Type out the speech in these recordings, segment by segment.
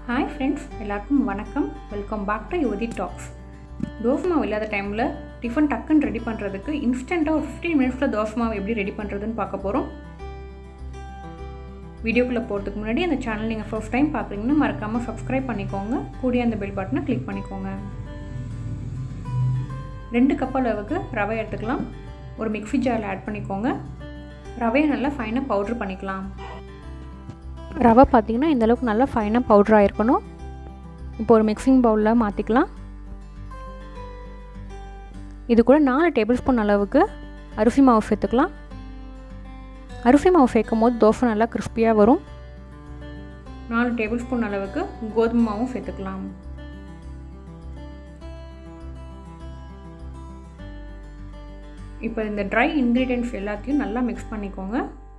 hi friends எல்லாருக்கும் வணக்கம் welcome back to Yuvathi talks dosa மாவு இல்லாத டைமில் டிஃபன் டக்குன்னு ரெடி பண்ணுறதுக்கு இன்ஸ்டண்ட்டாக ஒரு ஃபிஃப்டீன் மினிட்ஸில் தோசை மாவு எப்படி ரெடி பண்ணுறதுன்னு பார்க்க போகிறோம் வீடியோக்குள்ளே போகிறதுக்கு முன்னாடி அந்த சேனல் நீங்கள் ஃபர்ஸ்ட் டைம் பார்க்குறீங்கன்னா மறக்காமல் சப்ஸ்கிரைப் பண்ணிக்கோங்க கூடிய அந்த பெல் பட்டனை கிளிக் பண்ணிக்கோங்க ரெண்டு கப் அளவுக்கு ரவை எடுத்துக்கலாம் ஒரு மிக்ஸி ஜாரில் ஆட் பண்ணிக்கோங்க ரவையை நல்லா ஃபைனாக பவுட்ரு பண்ணிக்கலாம் ரவை பார்த்திங்கன்னா இந்தளவுக்கு நல்லா ஃபைனாக பவுட்ராக இருக்கணும் இப்போ ஒரு மிக்சிங் பவுலில் மாற்றிக்கலாம் இது கூட நாலு டேபிள் ஸ்பூன் அளவுக்கு அரிசி மாவு சேர்த்துக்கலாம் அரிசி மாவு சேர்க்கும் போது தோசை நல்லா கிறிஸ்பியாக வரும் நாலு டேபிள் ஸ்பூன் அளவுக்கு கோதுமை மாவும் சேர்த்துக்கலாம் இப்போ இந்த ட்ரை இன்க்ரீடியன்ட்ஸ் எல்லாத்தையும் நல்லா மிக்ஸ் பண்ணிக்கோங்க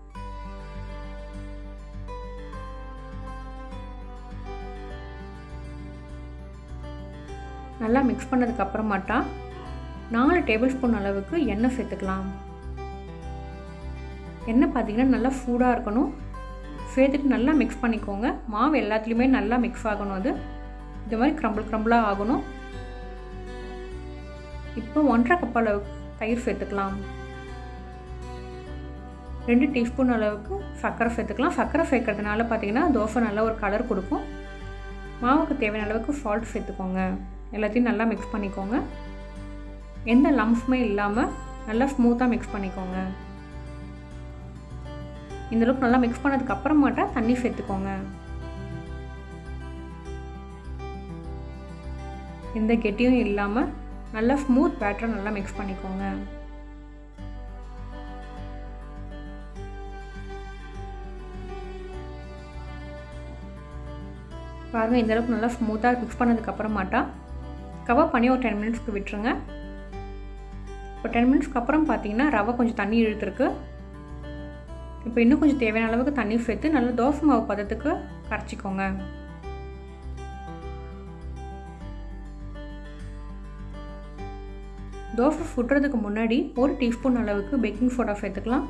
நல்லா மிக்ஸ் பண்ணதுக்கு அப்புறமாட்டா நாலு டேபிள் ஸ்பூன் அளவுக்கு எண்ணெய் சேர்த்துக்கலாம் எண்ணெய் பார்த்தீங்கன்னா நல்லா சூடாக இருக்கணும் சேர்த்துட்டு நல்லா மிக்ஸ் பண்ணிக்கோங்க மாவு எல்லாத்துலேயுமே நல்லா மிக்ஸ் ஆகணும் அது இது மாதிரி க்ரம்பிள் க்ரம்பிளாக ஆகணும் இப்போ ஒன்றரை கப் அளவுக்கு தயிர் சேர்த்துக்கலாம் ரெண்டு டீஸ்பூன் அளவுக்கு சர்க்கரை சேர்த்துக்கலாம் சர்க்கரை சேர்க்கறதுனால பார்த்தீங்கன்னா தோசை நல்லா ஒரு கலர் கொடுக்கும் மாவுக்கு தேவையான அளவுக்கு சால்ட் சேர்த்துக்கோங்க எல்லாத்தையும் நல்லா மிக்ஸ் பண்ணிக்கோங்க எந்த லம்ஸுமே இல்லாமல் நல்லா ஸ்மூத்தாக மிக்ஸ் பண்ணிக்கோங்க இந்தளவுக்கு நல்லா மிக்ஸ் பண்ணதுக்கு அப்புறமாட்டா தண்ணி சேர்த்துக்கோங்க எந்த கெட்டியும் இல்லாமல் நல்லா ஸ்மூத் பேட்டரை நல்லா மிக்ஸ் பண்ணிக்கோங்க பாருங்கள் இந்தளவுக்கு நல்லா ஸ்மூத்தாக மிக்ஸ் பண்ணதுக்கு அப்புறமாட்டா கவர் பண்ணி ஒரு டென் மினிட்ஸ்க்கு விட்டுருங்க இப்போ டென் மினிட்ஸ்க்கு அப்புறம் பார்த்தீங்கன்னா ரவை கொஞ்சம் தண்ணி இழுத்துருக்கு இப்போ இன்னும் கொஞ்சம் தேவையான அளவுக்கு தண்ணி சேர்த்து நல்லா தோசை மாவு பதத்துக்கு கரைச்சிக்கோங்க தோசை சுடுறதுக்கு முன்னாடி ஒரு டீஸ்பூன் அளவுக்கு பேக்கிங் சோடா சேர்த்துக்கலாம்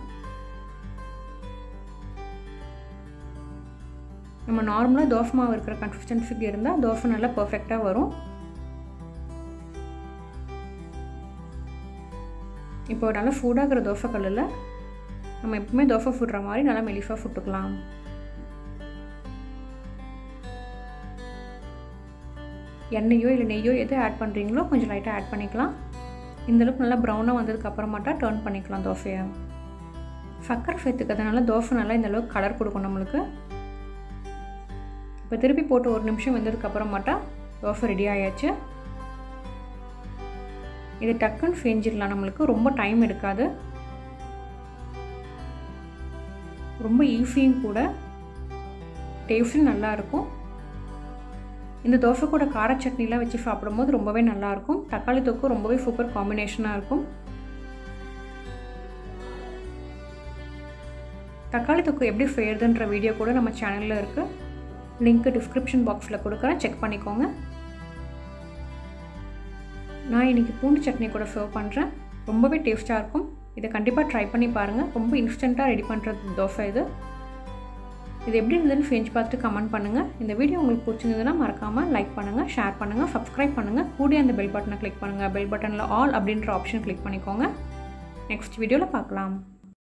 நம்ம நார்மலாக தோசை மாவு இருக்கிற கன்சிஸ்டன்சிக்கு இருந்தால் தோசை நல்லா பர்ஃபெக்டாக வரும் இப்போ நல்லா சூடாகிற தோசை கல்லில் நம்ம எப்பவுமே தோசை சுடுற மாதிரி நல்லா மெலிசாக சுட்டுக்கலாம் எண்ணெயோ இல்லை நெய்யோ எது ஆட் பண்ணுறீங்களோ கொஞ்சம் லைட்டாக ஆட் பண்ணிக்கலாம் இந்தளவுக்கு நல்லா ப்ரௌனாக வந்ததுக்கு அப்புறமாட்டா டேர்ன் பண்ணிக்கலாம் தோசையை சர்க்கரை சேர்த்துக்கிறதுனால தோசை நல்லா இந்தளவுக்கு கலர் கொடுக்கும் நம்மளுக்கு இப்போ திருப்பி போட்டு ஒரு நிமிஷம் வெந்ததுக்கு அப்புறமாட்டா தோசை ரெடி ஆயாச்சு இது டக்குன்னு செஞ்சிடலாம் நம்மளுக்கு ரொம்ப டைம் எடுக்காது ரொம்ப ஈஸியும் கூட டேஸ்ட்டும் நல்லாயிருக்கும் இந்த தோசை கூட கார சட்னிலாம் வச்சு சாப்பிடும்போது ரொம்பவே நல்லாயிருக்கும் தக்காளி தொக்கும் ரொம்பவே சூப்பர் காம்பினேஷனாக இருக்கும் தக்காளி தொக்கு எப்படி செய்யறதுன்ற வீடியோ கூட நம்ம சேனலில் இருக்குது லிங்க்கு டிஸ்கிரிப்ஷன் பாக்ஸில் கொடுக்குறேன் செக் பண்ணிக்கோங்க நான் இன்றைக்கி பூண்டு சட்னி கூட சர்வ் பண்ணுறேன் ரொம்பவே டேஸ்ட்டாக இருக்கும் இதை கண்டிப்பாக ட்ரை பண்ணி பாருங்கள் ரொம்ப இன்ஸ்டண்ட்டாக ரெடி பண்ணுறது தோசை இது இது எப்படி இருந்ததுன்னு செஞ்சு பார்த்துட்டு கமெண்ட் பண்ணுங்கள் இந்த வீடியோ உங்களுக்கு பிடிச்சிருந்ததுன்னா மறக்காமல் லைக் பண்ணுங்கள் ஷேர் பண்ணுங்கள் சப்ஸ்கிரைப் பண்ணுங்கள் கூடிய அந்த பெல் பட்டனை கிளிக் பண்ணுங்கள் பெல் பட்டனில் ஆல் அப்படின்ற ஆப்ஷன் கிளிக் பண்ணிக்கோங்க நெக்ஸ்ட் வீடியோவில் பார்க்கலாம்